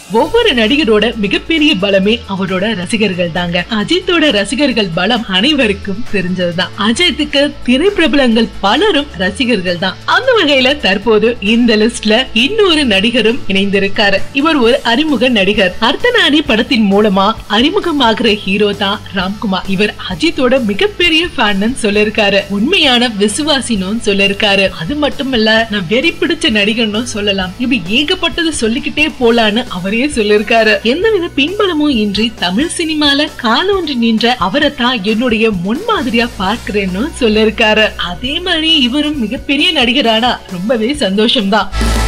ஒவ்வொரு நடிகரோட மிகப்பெரிய பலமே அவரோட ரசிகர்கள் தாங்க அஜித்தோட ரசிகர்கள் பலம் அனைவருக்கும் தெரிஞ்சதுதான் அஜித்துக்கு திரைப்பிரபலங்கள் பலரும் ரசிகர்கள் தான் அந்த வகையில தற்போது இந்த லிஸ்ட்ல இன்னொரு நடிகரும் இணைந்திருக்காரு இவர் ஒரு அறிமுக நடிகர் அர்த்தநாரி படத்தின் மூலமா அறிமுகமாகிற ஹீரோ தான் ராம்குமார் இவர் அஜித்தோட மிகப்பெரிய ஃபேன் சொல்லிருக்காரு உண்மையான விசுவாசினும் சொல்லிருக்காரு அது மட்டும் இல்ல நான் வெறி பிடிச்ச நடிகர்னு சொல்லலாம் இப்படி ஏகப்பட்டது சொல்லிக்கிட்டே போலான்னு அவரே சொல்லிருக்காரு எந்தவித பின்பலமும் இன்றி தமிழ் சினிமால காலொன்று நின்ற அவரை தான் என்னுடைய முன்மாதிரியா பார்க்கிறேன்னு சொல்லிருக்காரு அதே மாதிரி இவரும் மிகப்பெரிய நடிகரானா ரொம்பவே சந்தோஷம்தான்